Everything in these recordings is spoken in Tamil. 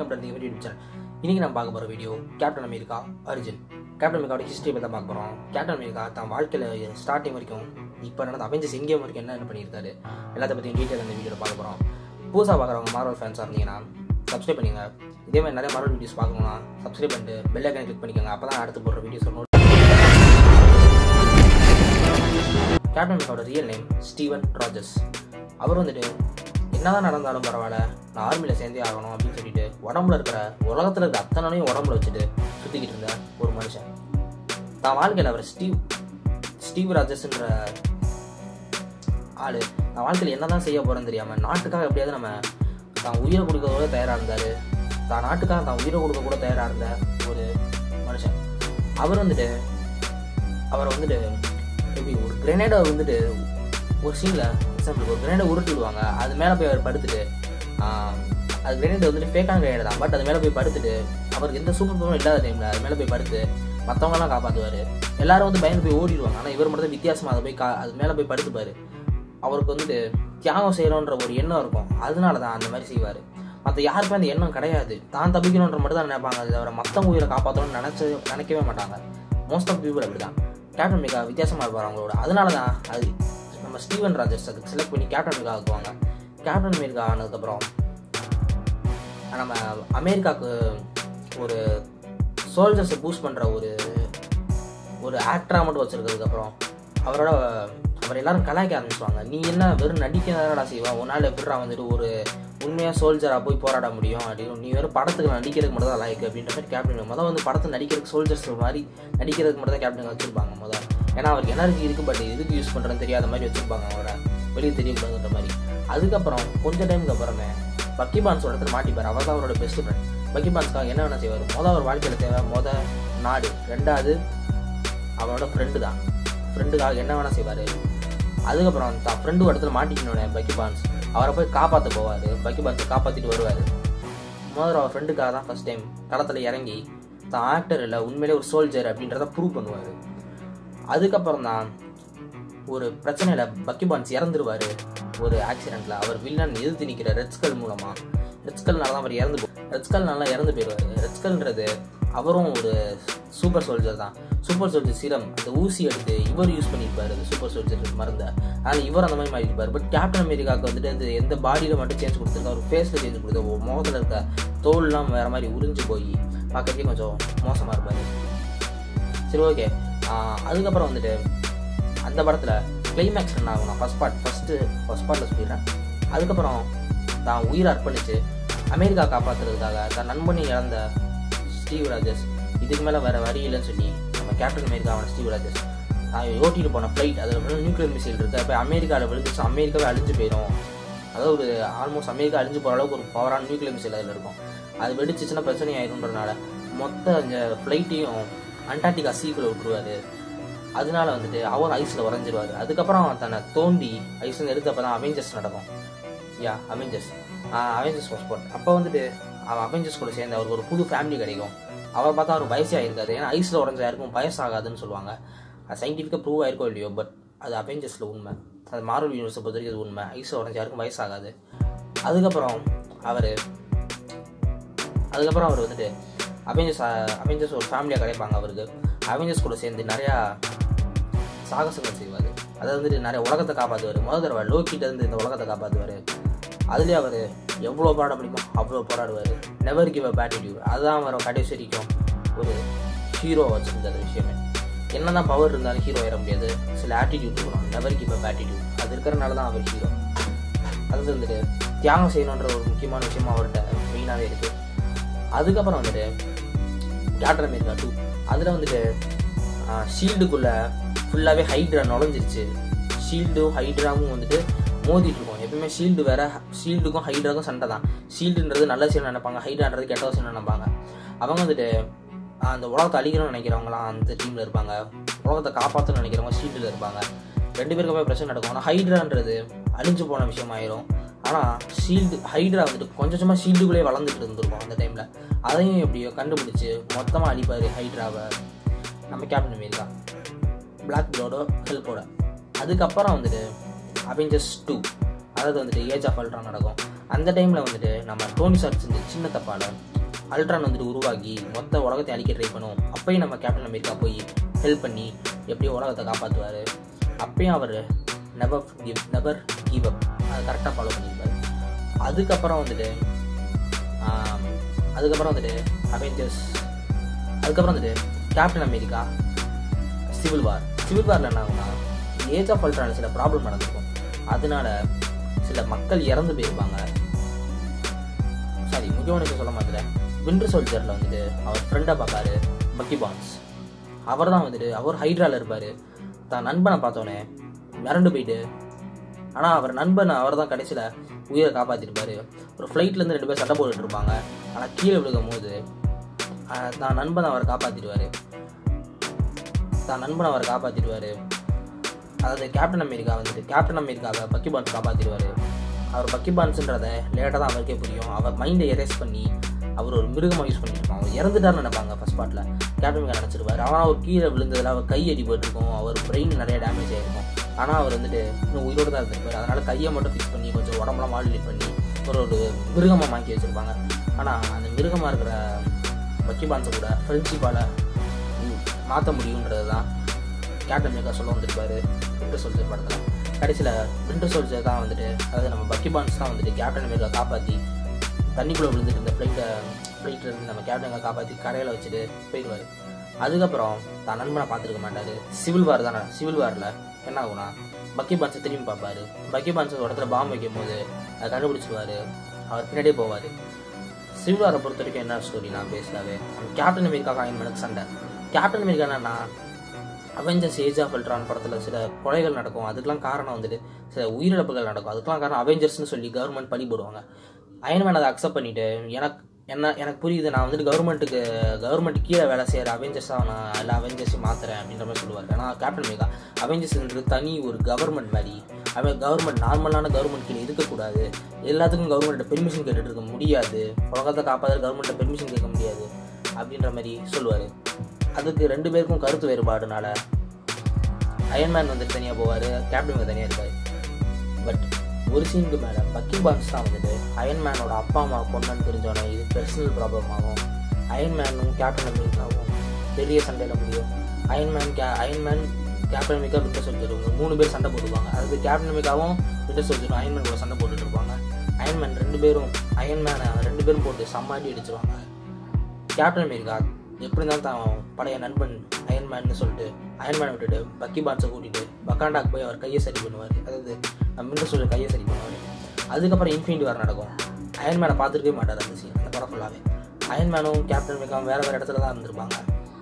Welcome to the YouTube channel இன்னைக்கு நம்ம பார்க்க போகிற video captain America Arjun captain அமெரிக்காவோட ஹிஸ்ட்ரி பற்றி தான் பார்க்க போகிறோம் கேப்டன் அமெரிக்கா தான் வாழ்க்கையில் ஸ்டார்டிங் வரைக்கும் இப்போ நடந்த அவெஞ்சர்ஸ் எங்கே வரைக்கும் என்ன என்ன பண்ணியிருக்காரு எல்லாத்த பற்றியும் டீட்டெயில் இந்த வீடியோவில் பார்க்க போகிறோம் புதுசாக பார்க்குறவங்க மார்வல் ஃபேன்ஸாக இருந்தீங்கன்னா சப்ஸ்கிரைப் பண்ணுங்க இதே மாதிரி நிறைய மார்வல் வீடியோஸ் பார்க்கணும்னா சப்ஸ்கிரைப் பண்ணிட்டு பெல் ஐக்கனை கிளிக் பண்ணிக்கோங்க அப்போ தான் அடுத்து போடுற வீடியோஸ் நோட் கேப்டன் அமெரிக்காவோட ரியல் நேம் ஸ்டீவன் ராஜர்ஸ் அவர் வந்துட்டு என்னதான் நடந்தாலும் பரவாயில்ல நான் ஆர்மியில் சேர்ந்தே ஆகணும் அப்படின்னு சொல்லிட்டு உடம்புல இருக்கிற உலகத்தில் இருக்க அத்தனையும் உடம்புல வச்சுட்டு சுற்றிக்கிட்டு இருந்த ஒரு மனுஷன் தான் வாழ்க்கையில் அவர் ஸ்டீவ் ஸ்டீவ் ராஜர்ஸ்ன்ற ஆள் தான் வாழ்க்கையில் என்னதான் செய்ய போகிறேன்னு தெரியாமல் நாட்டுக்காக எப்படியாவது நம்ம தான் உயிரை கொடுக்க கூட தயாராக இருந்தார் தான் நாட்டுக்காக தான் உயிரை கொடுக்க கூட தயாராக இருந்த ஒரு மனுஷன் அவர் வந்துட்டு அவர் வந்துட்டு எப்படி ஒரு கிரனேடை வந்துட்டு ஒரு சீனில் எக்ஸாம்பிள் ஒரு கிரனேடை உருட்டி விடுவாங்க அது மேலே போய் அவர் படுத்துட்டு ஆஹ், அது கிரனேட் வந்துட்டு ஃபேக்கான கிரனேட் தான் பட் அது மேலே போய் படுத்துட்டு அவருக்கு எந்த சூப்பர் பவரும் இல்லாத டைமில் அது மேலே போய் படுத்து மற்றவங்கலாம் காப்பாற்றுவார் எல்லாரும் வந்து பயந்து போய் ஓடிடுவாங்க ஆனால் இவர் மட்டும் தான் வித்தியாசமாக அதை போய் கா அது மேலே போய் படுத்துப்பார் அவருக்கு வந்துட்டு தியாகம் செய்யணுன்ற ஒரு எண்ணம் இருக்கும் அதனால தான் அந்த மாதிரி செய்வார் மற்ற யாருக்குமே அந்த எண்ணம் கிடையாது தான் தப்பிக்கணுன்ற மட்டும் தான் நினைப்பாங்க அது தவிர மற்றவங்க உயிரை காப்பாற்றணும்னு நினச்சி நினைக்கவே மாட்டாங்க மோஸ்ட் ஆஃப் பீப்புள் அப்படி தான் கேப்டன் அமெரிக்கா வித்தியாசமாக இருப்பார் அவங்களோட அதனால தான் அது நம்ம ஸ்டீவன் ராஜர்ஸ் அதுக்கு செலக்ட் பண்ணி கேப்டன் அமெரிக்கா ஆக்குவாங்க கேப்டன் அமெரிக்கா ஆனதுக்கப்புறம் நம்ம அமெரிக்காவுக்கு ஒரு சோல்ஜர்ஸை பூஸ்ட் பண்ணுற ஒரு ஒரு ஆக்டராக மட்டும் வச்சிருக்கிறதுக்கப்புறம் அவரோட அவர் எல்லாரும் கலாய்க்க ஆரம்பிச்சுவாங்க நீ என்ன வெறும் நடிக்கிறதா செய்வா ஒரு நாள் எப்படிடா வந்துட்டு ஒரு உண்மையாக சோல்ஜராக போய் போராட முடியும் அப்படின்னு நீ வெறும் படத்துக்கு நடிக்கிறதுக்கு மட்டும் தான் லாய்க்கு அப்படின்ற மாதிரி கேப்டன் முதல் வந்து படத்தை நடிக்கிறதுக்கு சோல்ஜர்ஸ் மாதிரி நடிக்கிறதுக்கு மட்டும் தான் கேப்டன் வச்சிருப்பாங்க முதல் ஏன்னா அவருக்கு எனர்ஜி இருக்குது பட் எதுக்கு யூஸ் பண்ணுறதுன்னு தெரியாத மாதிரி வச்சிருப்பாங்க அவரை வெளியே தெரியக்கூடாதுன்ற மாதிரி அதுக்கப்புறம் கொஞ்ச டைமுக்கு அப்புறமே பக்கி பான்ஸோட இடத்துல மாட்டிப்பார் அவர் தான் அவரோட பெஸ்ட் ஃப்ரெண்ட் பக்கி பான்ஸ்க்காக என்ன வேணால் செய்வார் மொதல் அவர் வாழ்க்கையில் தேவை மொதல் நாடு ரெண்டாவது அவனோட ஃப்ரெண்டு தான் ஃப்ரெண்டுக்காக என்ன வேணால் செய்வார் அதுக்கப்புறம் தான் ஃப்ரெண்டு இடத்துல மாட்டிக்கணுன்னே பக்கி பான்ஸ் அவரை போய் காப்பாற்ற போவார் பக்கி பான்ஸை காப்பாற்றிட்டு வருவார் முதல்ல அவர் ஃப்ரெண்டுக்காக தான் ஃபஸ்ட் டைம் களத்தில் இறங்கி தான் ஆக்டர் இல்லை உண்மையிலே ஒரு சோல்ஜர் அப்படின்றத ப்ரூவ் பண்ணுவார் அதுக்கப்புறம் தான் ஒரு பிரச்சனையில் பக்கி பான்ஸ் இறந்துருவார் ஒரு ஆக்சிடெண்ட்டில் அவர் வில்லன் எதிர்த்து நிற்கிற ரெட் ஸ்கல் மூலமாக ரெட் ஸ்கல்னால தான் அவர் இறந்து போ ரெட் ஸ்கல்னால இறந்து போயிடுவார் ரெட் ஸ்கல்ன்றது அவரும் ஒரு சூப்பர் சோல்ஜர் தான் சூப்பர் சோல்ஜர் சீரம் அந்த ஊசி எடுத்து இவர் யூஸ் பண்ணியிருப்பார் அந்த சூப்பர் சோல்ஜர் மருந்தை அதனால் இவர் அந்த மாதிரி மாறியிருப்பார் பட் கேப்டன் அமெரிக்காவுக்கு வந்துட்டு அந்த எந்த பாடியில் மட்டும் சேஞ்ச் கொடுத்துருக்கா ஒரு ஃபேஸில் சேஞ்ச் கொடுத்து முகத்தில் இருக்க தோல்லாம் வேறு மாதிரி உறிஞ்சு போய் பார்க்கறதுக்கே கொஞ்சம் மோசமாக இருப்பார் சரி ஓகே அதுக்கப்புறம் வந்துட்டு அந்த படத்தில் கிளைமேக்ஸ் என்ன ஆகும் நான் ஃபஸ்ட் பார்ட் ஃபஸ்ட்டு ஃபஸ்ட் பார்ட்டில் சொல்லிடுறேன் அதுக்கப்புறம் தான் உயிரை அர்ப்பணித்து அமெரிக்கா காப்பாற்றுறதுக்காக தன் நண்பனை இழந்த ஸ்டீவ் ராஜஸ் இதுக்கு மேலே வேறு வழி இல்லைன்னு சொல்லி நம்ம கேப்டன் அமெரிக்காவான ஸ்டீவ் ராஜஸ் நான் ஓட்டிட்டு போன ஃப்ளைட் அதில் வந்து நியூக்ளியர் மிசைல் இருக்குது அப்போ அமெரிக்காவில் விழுந்துச்சு அமெரிக்காவே அழிஞ்சு போயிடும் அதாவது ஒரு ஆல்மோஸ்ட் அமெரிக்கா அழிஞ்சு போகிற அளவுக்கு ஒரு பவரான நியூக்ளியர் மிசைல் அதில் இருக்கும் அது வெடிச்சிச்சுன்னா பிரச்சனை ஆயிருன்றனால மொத்த அந்த ஃப்ளைட்டையும் அண்டார்டிகா சீக்குள்ள விட்டுருவாரு அதனால வந்துட்டு அவர் ஐஸில் உறைஞ்சிருவாரு அதுக்கப்புறம் தன்னை தோண்டி ஐஸ்ல எடுத்தப்ப தான் அவெஞ்சர்ஸ் நடக்கும் yeah Avengers Avengers was spot அப்போ வந்துட்டு அவன் அவெஞ்சர்ஸ் கூட சேர்ந்து அவருக்கு ஒரு புது ஃபேமிலி கிடைக்கும் அவரை பார்த்தா அவர் வயசே ஆயிருக்காது ஏன்னா ஐஸில் உடஞ்ச யாருக்கும் வயசாகாதுன்னு சொல்லுவாங்க அது சயின்டிஃபிக்காக ப்ரூவ் ஆயிருக்கோ இல்லையோ பட் அது அவெஞ்சர்ஸில் உண்மை அது மார்வல் யூனிவர்ஸை பொறுத்த வரைக்கும் அது உண்மை ஐஸில் உடஞ்ச யாருக்கும் வயசாகாது அதுக்கப்புறம் அவர் அதுக்கப்புறம் அவர் வந்துட்டு அவெஞ்சர்ஸ் அவெஞ்சர்ஸ் ஒரு ஃபேமிலியாக கிடைப்பாங்க அவருக்கு அவெஞ்சர்ஸ் கூட சேர்ந்து நிறையா சாகசங்கள் செய்வார் அதாவது வந்துட்டு நிறைய உலகத்தை காப்பாற்றுவார் முதல் தடவை லோக்கிட்ட இருந்து இந்த உலகத்தை காப்பாற்றுவார் அதுலேயே அவர் எவ்வளோ போராட முடியுமோ அவ்வளோ போராடுவார் நெவர் கிவ் அ பேட்டிடியூட் அதுதான் அவர் கடைசி வரைக்கும் ஒரு ஹீரோ வச்சுருந்த விஷயமே என்னதான் பவர் இருந்தாலும் ஹீரோ ஏற முடியாது சில ஆட்டிடியூட் இருக்கணும் நெவர் கிவ் அ பேட்டிடியூட் அது இருக்கிறனால தான் அவர் ஹீரோ அது வந்துட்டு தியாகம் செய்யணுன்ற ஒரு முக்கியமான விஷயமா அவர்கிட்ட மெயினாகவே இருக்குது அதுக்கப்புறம் வந்துட்டு கேப்டன் அமெரிக்கா டூ அதில் வந்துட்டு ஷீல்டுக்குள்ளே ஃபுல்லாகவே ஹைட்ரா நுழைஞ்சிருச்சு ஷீல்டும் ஹைட்ராவும் வந்துட்டு மோதிட்டு இருக்கும் எப்பவுமே ஷீல்டு வேற ஷீல்டுக்கும் ஹைட்ராக்கும் சண்டை தான் ஷீல்டுன்றது நல்ல விஷயம் நினைப்பாங்க ஹைட்ரான்றது கெட்ட விஷயம் நினைப்பாங்க அவங்க வந்துட்டு ஆஹ், அந்த உலகத்தை அழிக்கணும்னு நினைக்கிறவங்களாம் அந்த டீமில் இருப்பாங்க உலகத்தை காப்பாற்றணும்னு நினைக்கிறவங்க ஷீல்டில் இருப்பாங்க ரெண்டு பேருக்குமே பிரச்சனை நடக்கும் ஆனால் ஹைட்ரான்றது அழிஞ்சு போன விஷயமாயிரும் ஆனால் ஷீல்டு ஹைட்ரா வந்துட்டு கொஞ்சம் கொஞ்சமாக ஷீல்டுக்குள்ளே வளர்ந்துட்டு இருந்திருக்கும் அந்த டைமில் அதையும் எப்படியோ கண்டுபிடிச்சி மொத்தமாக அழிப்பார் ஹைட்ராவை நம்ம கேப்டன் அமெரிக்கா பிளாக் ப்ளோட ஹெல்ப்போட அதுக்கப்புறம் வந்துட்டு அவெஞ்சர்ஸ் டூ அதாவது வந்துட்டு ஏஜ் ஆஃப் அல்ட்ரா நடக்கும் அந்த டைமில் வந்துட்டு நம்ம டோனி சார்க் செஞ்ச சின்ன தப்பால் அல்ட்ரான் வந்துட்டு உருவாக்கி மொத்த உலகத்தை அழிக்க ட்ரை பண்ணும் அப்பயும் நம்ம கேப்டன் அமெரிக்கா போய் ஹெல்ப் பண்ணி எப்படியோ உலகத்தை காப்பாற்றுவார் அப்பயும் அவர் never give never give up அதை கரெக்டாக ஃபாலோ பண்ணியிருப்பார் அதுக்கப்புறம் வந்துட்டு ஆம், அதுக்கப்புறம் வந்துட்டு அவெஞ்சர்ஸ் அதுக்கப்புறம் வந்துட்டு captain America civil war civil வாரில் என்ன ஆகும்னா ஏஜ் ஆஃப் அல்ட்ரான சில ப்ராப்ளம் நடந்திருக்கும் அதனால சில மக்கள் இறந்து போயிருப்பாங்க சாரி முக்கியமான விஷயம் சொல்ல மாட்டேன் விண்டர் சோல்ஜரில் வந்துட்டு அவர் ஃப்ரெண்டை பார்ப்பாரு பக்கி பான்ஸ் அவர் தான் வந்துட்டு அவர் ஹைட்ரால இருப்பார் தான் நண்பனை பார்த்தோன்னே மிரண்டு போயிட்டு ஆனால் அவர் நண்பன் அவர் தான் கடைசியில் உயிரை காப்பாற்றிருப்பாரு ஒரு ஃப்ளைட்லேருந்து ரெண்டு பேர் சண்டை போட்டுட்டு இருப்பாங்க ஆனால் கீழே விழுகும் போது ஆஹ், தான் நண்பன் அவரை காப்பாற்றிடுவார் தான் நண்பன் அவரை காப்பாற்றிடுவார் அதாவது கேப்டன் அமெரிக்கா வந்துட்டு கேப்டன் அமெரிக்காவை பக்கி பான்ஸ் காப்பாற்றிடுவார் அவர் பக்கி பான்ஸுன்றத லேட்டாக தான் அவருக்கே புரியும் அவர் மைண்டை எரேஸ் பண்ணி அவர் ஒரு மிருகமாக யூஸ் பண்ணியிருப்பாங்க அவர் இறந்துட்டார்னு நினைப்பாங்க ஃபர்ஸ்ட் பார்ட்டில் கேப்டன் அமெரிக்கா நினச்சிருப்பாரு ஆனால் அவர் கீழே விழுந்ததில் அவர் கை அடிபட்டிருக்கும் அவர் பிரெயின் நிறைய டேமேஜ் ஆகிருக்கும் ஆனால் அவர் வந்துட்டு இன்னும் உயிரோடு தான் இருந்திருப்பார் அதனால் கையை மட்டும் ஃபிக்ஸ் பண்ணி கொஞ்சம் உடம்புலாம் மாடுலேட் பண்ணி ஒரு ஒரு மிருகமாக மாக்கி வச்சுருப்பாங்க ஆனால் அந்த மிருகமாக இருக்கிற பக்கி பான்ஸை கூட ஃப்ரெண்ட்ஷிப்பால் மாற்ற முடியுன்றது தான் கேப்டன் அமெரிக்கா சொல்ல வந்திருப்பாரு விண்டர் சோல்ஜர் படத்தில் கடைசியில் விண்டர் சோல்ஜர் தான் வந்துட்டு அதாவது நம்ம பக்கி பான்ஸ் தான் வந்துட்டு கேப்டன் அமெரிக்கா காப்பாற்றி தண்ணிக்குள்ளே விழுந்துட்டு இருந்த ஃப்ளைட்டை ஃப்ளைட்டில் இருந்து நம்ம கேப்டன் அமெரிக்கா காப்பாற்றி கரையில் வச்சுட்டு போயிடுவார் அதுக்கப்புறம் தான் நண்பனை பார்த்துருக்க மாட்டார் சிவில் வார் தானே சிவில் வாரில் என்ன ஆகும்னா பக்கி பான்ஸை திரும்பி பார்ப்பாரு பக்கி பான்ஸ் ஒரு இடத்துல பாம்பு வைக்கும் போது அதை கண்டுபிடிச்சிருவாரு அவர் பின்னாடியே போவார் சிவில் வாரை பொறுத்த வரைக்கும் என்ன ஸ்டோரி நான் பேசலாவே கேப்டன் அமெரிக்கா காயின் சண்டை கேப்டன் அமெரிக்கா என்னன்னா அவெஞ்சர்ஸ் ஏஜ் ஆஃப் அல்ட்ரான் படத்தில் சில கொலைகள் நடக்கும் அதுக்கெல்லாம் காரணம் வந்துட்டு சில உயிரிழப்புகள் நடக்கும் அதுக்கெல்லாம் காரணம் அவெஞ்சர்ஸ்னு சொல்லி கவர்மெண்ட் பழி போடுவாங்க அயன்மேன் அதை அக்செப்ட் பண்ணிட்டு எனக்கு என்ன எனக்கு புரியுது நான் வந்துட்டு கவர்மெண்ட்டுக்கு கவர்மெண்ட் கீழே வேலை செய்கிற அவெஞ்சர்ஸாக நான் எல்லா அவெஞ்சர்ஸையும் மாற்றுறேன் அப்படின்ற மாதிரி சொல்லுவார் ஆனால் கேப்டன் அமெரிக்கா அவெஞ்சர்ஸ்ன்றது தனி ஒரு கவர்மெண்ட் மாதிரி அவன் கவர்மெண்ட் நார்மலான கவர்மெண்ட் கீழே இருக்கக்கூடாது எல்லாத்துக்கும் கவர்மெண்ட்டை பெர்மிஷன் கேட்டுட்டு இருக்க முடியாது உலகத்தை காப்பாற்ற கவர்மெண்ட்டை பெர்மிஷன் கேட்க முடியாது அப்படின்ற மாதிரி சொல்லுவார் அதுக்கு ரெண்டு பேருக்கும் கருத்து வேறுபாடுனால அயன்மேன் வந்துட்டு தனியாக போவார் கேப்டன் தனியாக இருப்பார் பட் ஒரு சீனுக்கு மேலே பக்கி பான்ஸ் தான் வந்துட்டு அயன்மேனோட அப்பா அம்மா பொண்ணுன்னு தெரிஞ்சோன்னே இது பர்சனல் ப்ராப்ளம் ஆகும் அயன்மேனும் கேப்டன் அமெரிக்காவும் பெரிய சண்டையில் முடியும் அயன்மேன் கே அயன்மேன் கேப்டன் அமெரிக்கா விட்ட சொல்லிடுவாங்க மூணு பேர் சண்டை போட்டுருவாங்க அதுக்கு கேப்டன் அமெரிக்காவும் விட்ட சொல்லிடும் அயன்மேன் கூட சண்டை போட்டுட்டு இருப்பாங்க அயன்மேன் ரெண்டு பேரும் அயன்மேனை ரெண்டு பேரும் போட்டு சம்மாட்டி அடிச்சிருவாங்க கேப்டன் அமெரிக்கா எப்படி இருந்தாலும் தான் பழைய நண்பன் அயன்மேன்னு சொல்லிட்டு அயன்மேனை விட்டுட்டு பக்கி பான்ஸை கூட்டிட்டு பக்காண்டாக்கு போய் அவர் கையை சரி பண்ணுவார் அதாவது மின்ன சொல்லி கையை சரி பண்ணுவார் அதுக்கப்புறம் இன்ஃபினிட்டி வார் நடக்கும் அயன்மேனை பார்த்துருக்கவே மாட்டார் அந்த சீன் அந்த படம் ஃபுல்லாகவே அயன்மேனும் கேப்டன் அமெரிக்காவும் வேறு வேறு இடத்துல தான் இருந்திருப்பாங்க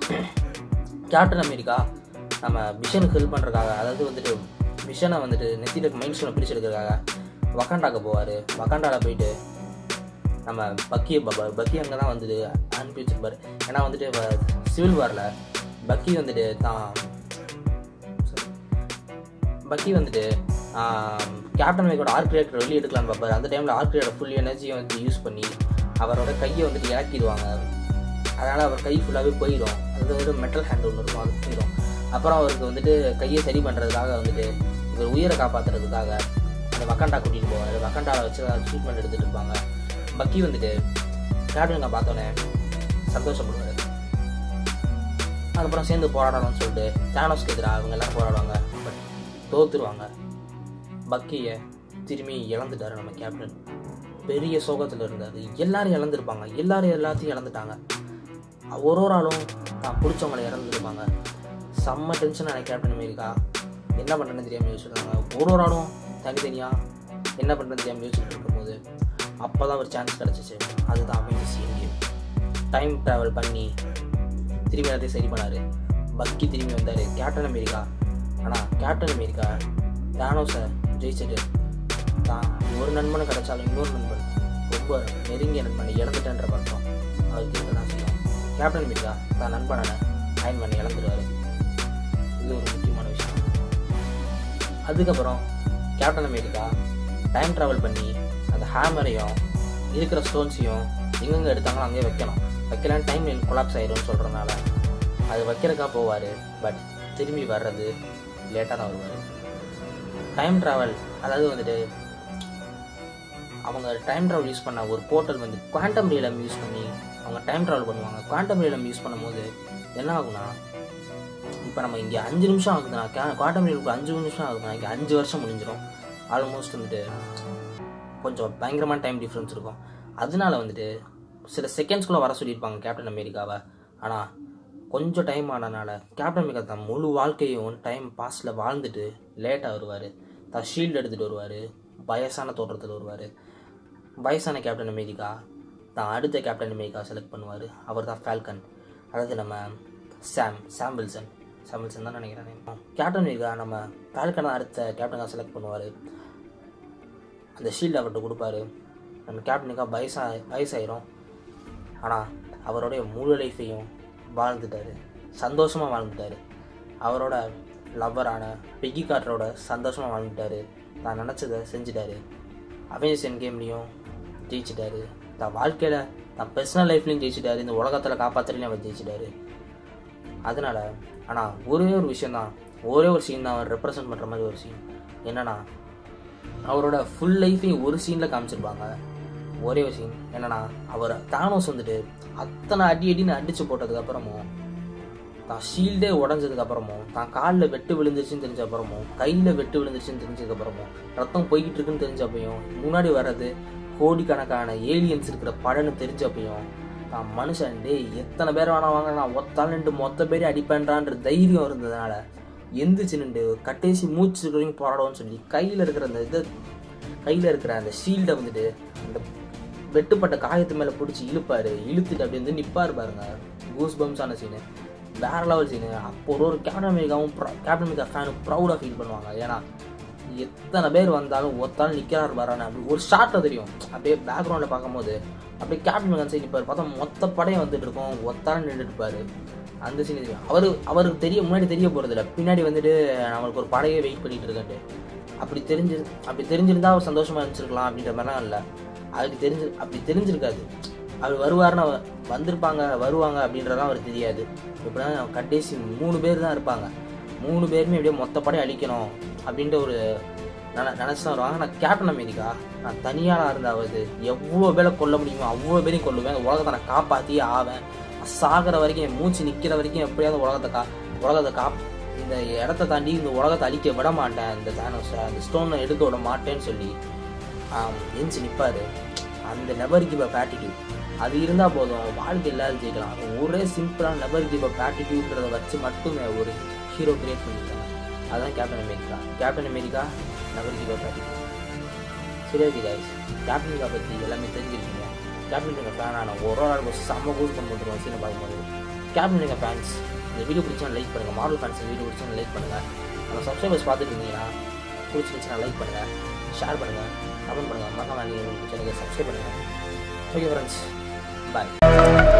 கேப்டன் அமெரிக்கா நம்ம மிஷனுக்கு ஹெல்ப் பண்ணுறதுக்காக அதாவது வந்துட்டு மிஷனை வந்துட்டு நெத்திட்டு மைண்ட் ஸ்டோனை பிரிச்சு எடுக்கிறதுக்காக வக்காண்டாக்கு போவார் வக்காண்டாவில் போயிட்டு நம்ம பக்கியை பார்ப்பார் பக்கி அங்கே தான் வந்துட்டு அனுப்பி வச்சிருப்பாரு ஏன்னா வந்துட்டு சிவில் வாரில் பக்கி வந்துட்டு தான் sorry. பக்கி வந்துட்டு கேப்டன் அமெரிக்கோட ஆர்க் ரியாக்டர் வெளியே எடுக்கலான்னு பார்ப்பாரு அந்த டைமில் ஆர்க் ரியாக்டர் ஃபுல் எனர்ஜியை வந்து யூஸ் பண்ணி அவரோட கையை வந்துட்டு இறக்கிடுவாங்க அதனால் அவர் கை ஃபுல்லாகவே போயிடும் அது ஒரு மெட்டல் ஹேண்ட் ஒன்று இருக்கும் அது போயிடும் அப்புறம் அவருக்கு வந்துட்டு கையை சரி பண்ணுறதுக்காக வந்துட்டு இவர் உயிரை காப்பாற்றுறதுக்காக அந்த வக்காண்டா கூட்டிகிட்டு போவார் வக்காண்டாவை வச்சு ட்ரீட்மெண்ட் எடுத்துகிட்டு இருப்பாங்க பக்கி வந்துட்டு கேப்டனுங்க பார்த்தோன்னே சந்தோஷப்படுவார் அதுக்கப்புறம் சேர்ந்து போராடணும்னு சொல்லிட்டு தேனோஸ்க்கு எதிராக அவங்க எல்லாம் போராடுவாங்க பட் தோத்துருவாங்க பக்கியை திரும்பி இழந்துட்டாரு நம்ம கேப்டன் பெரிய சோகத்தில் இருந்தார் எல்லாரும் இழந்திருப்பாங்க எல்லாரும் எல்லாத்தையும் இழந்துட்டாங்க ஒரு ஒரு ஆளும் தான் பிடிச்சவங்களை இறந்துருப்பாங்க செம்ம டென்ஷனான கேப்டன் அமெரிக்கா என்ன பண்ணுறேன்னு தெரியாமல் யோசிச்சுருக்காங்க ஒரு ஒரு ஆளும் தனித்தனியாக என்ன பண்ணுறேன்னு தெரியாமல் யோசிச்சுட்டு இருக்கும்போது அப்போ தான் ஒரு சான்ஸ் கிடச்சிச்சு அதுதான் அவெஞ்சர்ஸ் இந்தியன் டைம் ட்ராவல் பண்ணி திரும்பி எல்லாத்தையும் சரி பண்ணார் பக்கி திரும்பி வந்தார் கேப்டன் அமெரிக்கா ஆனால் கேப்டன் அமெரிக்கா தானோஸை ஜெயிச்சுட்டு தான் ஒரு நண்பனை கிடைச்சாலும் இன்னொரு நண்பன் ரொம்ப நெருங்கிய நண்பனை இழந்துட்டேன்ற பட்டம் அவருக்கு இருக்க தான் செய்யும் கேப்டன் அமெரிக்கா தான் நண்பனான அயன்மேனை இழந்துடுவார் இது ஒரு முக்கியமான விஷயம் அதுக்கப்புறம் கேப்டன் அமெரிக்கா டைம் ட்ராவல் பண்ணி அந்த ஹேமரையும் இருக்கிற ஸ்டோன்ஸையும் எங்கெங்கே எடுத்தாங்களோ அங்கேயே வைக்கணும் வைக்கலாம் டைம் லைன் கொலாப்ஸ் ஆயிரும்னு சொல்கிறனால அது வைக்கிறக்கா போவார் பட் திரும்பி வர்றது லேட்டாக தான் வருவார் டைம் ட்ராவல் அதாவது வந்துட்டு அவங்க டைம் ட்ராவல் யூஸ் பண்ண ஒரு போர்ட்டல் வந்து குவாண்டம் ரியலம் யூஸ் பண்ணி அவங்க டைம் ட்ராவல் பண்ணுவாங்க குவாண்டம் ரியலம் யூஸ் பண்ணும்போது என்ன ஆகும்னா இப்போ நம்ம இங்கே அஞ்சு நிமிஷம் ஆகுதுன்னா குவாண்டம் ரியலுக்கு அஞ்சு நிமிஷம் ஆகுதுன்னா இங்கே அஞ்சு வருஷம் முடிஞ்சிடும் ஆல்மோஸ்ட் வந்துட்டு கொஞ்சம் பயங்கரமான டைம் டிஃப்ரென்ஸ் இருக்கும் அதனால வந்துட்டு சில செகண்ட்ஸ்குள்ளே வர சொல்லியிருப்பாங்க கேப்டன் அமெரிக்காவை ஆனால் கொஞ்சம் டைம் ஆனனால கேப்டன் அமெரிக்கா தான் முழு வாழ்க்கையும் டைம் பாஸ்டில் வாழ்ந்துட்டு லேட்டாக வருவார் தான் ஷீல்டு எடுத்துகிட்டு வருவார் வயசான தோற்றத்தில் வருவார் வயசான கேப்டன் அமெரிக்கா தான் அடுத்த கேப்டன் அமெரிக்கா செலக்ட் பண்ணுவார் அவர் தான் ஃபால்கன் அதாவது நம்ம சாம் சாம் வில்சன் சாம் வில்சன் தான் நினைக்கிறேன் கேப்டன் அமெரிக்கா நம்ம ஃபால்கனை அடுத்த கேப்டனாக செலக்ட் பண்ணுவார் அந்த ஷீல்டு அவர்கிட்ட கொடுப்பாரு நம்ம கேப்டனுக்கா வயசா வயசாயிரும் ஆனால் அவருடைய முழு லைஃப்பையும் வாழ்ந்துட்டாரு சந்தோஷமாக வாழ்ந்துட்டாரு அவரோட லவ்வரான பெக்கி கார்டரோட சந்தோஷமாக வாழ்ந்துட்டாரு தான் நினச்சதை செஞ்சுட்டாரு அவெஞ்சர்ஸ் கேம்லேயும் ஜெயிச்சிட்டாரு தான் வாழ்க்கையில் தான் பர்சனல் லைஃப்லையும் ஜெயிச்சிட்டாரு இந்த உலகத்தில் காப்பாற்றுலையும் அவர் ஜெயிச்சிட்டாரு அதனால் ஆனால் ஒரே ஒரு விஷயந்தான் ஒரே ஒரு சீன் தான் அவர் ரெப்ரசன்ட் பண்ணுற மாதிரி ஒரு சீன் என்னன்னா அவரோட ஃபுல் லைஃபையும் ஒரு சீனில் காமிச்சிருப்பாங்க ஒரே ஒரு சீன் என்னன்னா அவர் தானோஸ் வந்துட்டு அத்தனை அடி அடின்னு அடிச்சு போட்டதுக்கப்புறமும் தான் ஷீல்டே உடஞ்சதுக்கு அப்புறமும் தான் காலில் வெட்டு விழுந்துருச்சுன்னு தெரிஞ்ச அப்புறமும் கையில் வெட்டு விழுந்துருச்சுன்னு தெரிஞ்சதுக்கு அப்புறமும் ரத்தம் போய்கிட்டு இருக்குன்னு தெரிஞ்சப்பையும் முன்னாடி வர்றது கோடிக்கணக்கான ஏலியன்ஸ் இருக்கிற படன்னு தெரிஞ்சப்பையும் தான் மனுஷன் டேய் எத்தனை பேர் வேணா வாங்க நான் ஒத்தால் நின்று மொத்த பேரையும் அடிப்பேன்றான்ற தைரியம் இருந்ததுனால எந்திரிச்சு நின்று கட்டேசி மூச்சு இருக்கிற வரைக்கும் போராடுவோம்னு சொல்லி கையில் இருக்கிற அந்த இதை கையில் இருக்கிற அந்த ஷீல்டை வந்துட்டு அந்த வெட்டுப்பட்ட காயத்து மேலே பிடிச்சி இழுப்பாரு இழுத்துட்டு அப்படி வந்து நிற்பாரு பாருங்க கூஸ் பம்ஸான சீனு வேற லெவல் சீனு அப்போ ஒரு ஒரு கேப்டன் அமெரிக்காவும் கேப்டன் அமெரிக்கா ஃபேனும் ப்ரௌடாக ஃபீல் பண்ணுவாங்க ஏன்னா எத்தனை பேர் வந்தாலும் ஒருத்தாலும் நிற்கிறார் வரானு அப்படி ஒரு ஷார்ட்டில் தெரியும் அப்படியே பேக்ரவுண்டில் பார்க்கும்போது அப்படியே கேப்டன் அமெரிக்கா சைடு நிற்பார் பார்த்தா மொத்த படையும் வந்துட்டு இருக்கும் ஒத்தாலும் நின்றுட்டு இருப்பாரு அந்த சீன் தெரியும் அவர் அவருக்கு தெரிய முன்னாடி தெரிய போகிறதில்ல பின்னாடி வந்துட்டு நம்மளுக்கு ஒரு படையை வெயிட் பண்ணிட்டு இருக்கேன்ட்டு அப்படி தெரிஞ்சு அப்படி தெரிஞ்சிருந்தா அவர் சந்தோஷமா இருந்துச்சிருக்கலாம் அப்படின்ற மாதிரிலாம் இல்லை அதுக்கு தெரிஞ்சு அப்படி தெரிஞ்சிருக்காது அவர் வருவாருன்னு அவர் வந்திருப்பாங்க வருவாங்க அப்படின்றதெல்லாம் அவருக்கு தெரியாது எப்படின்னா கடைசி மூணு பேர் தான் இருப்பாங்க மூணு பேருமே அப்படியே மொத்த படையை அழிக்கணும் அப்படின்ற ஒரு நின நினச்சி தான் வருவாங்க நான் கேப்டன் அமெரிக்கா நான் தனியாக இருந்தாவது எவ்வளோ பேரை கொல்ல முடியுமோ அவ்வளோ பேரையும் கொல்லுவேன் இந்த உலகத்தை நான் காப்பாற்றியே ஆவேன் சாகிற வரைக்கும் என் மூச்சு நிற்கிற வரைக்கும் எப்படியாவது உலகத்தை கா உலகத்தை காப் இந்த இடத்த தாண்டி இந்த உலகத்தை அழிக்க விட மாட்டேன் இந்த தானோஸை அந்த ஸ்டோனை எடுக்க விட மாட்டேன்னு சொல்லி எஞ்சி நிற்பார் அந்த நெவர் கிவ் அப் ஆட்டிடியூட் அது இருந்தால் போதும் வாழ்க்கை எல்லாரும் ஜெயிக்கலாம் அது ஒரே சிம்பிளான நெவர் கிவ் அப் ஆட்டிடியூட்ன்றத வச்சு மட்டுமே ஒரு ஹீரோ கிரியேட் பண்ணியிருக்காங்க அதுதான் captain America captain America never give up attitude சரி ஓகே கைஸ் கேப்டன் அமெரிக்கா பற்றி எல்லாமே தெரிஞ்சிருக்கீங்க கேப்டன் அமெரிக்கா ஃபேனான ஒரு ஒரு ஆளுக்கு செம்ம கூஸ் பண்ணிட்டு சீனை பார்க்கும்போது கேப்டன் அமெரிக்கா ஃபேன்ஸ் இந்த வீடியோ பிடிச்சா லைக் பண்ணுங்கள் மாடல் ஃபேன்ஸ் இந்த வீடியோ பிடிச்சா லைக் பண்ணுங்கள் நம்ம சப்ஸ்கிரைபர்ஸ் பார்த்துட்டு இருந்தீங்கன்னா பிடிச்சிருந்துச்சுன்னா லைக் பண்ணுங்கள் ஷேர் பண்ணுங்கள் கமெண்ட் பண்ணுங்கள் மறக்காம நீங்கள் சேனலுக்கு சப்ஸ்கிரைப் பண்ணுங்கள் ஓகே ஃப்ரெண்ட்ஸ் பாய்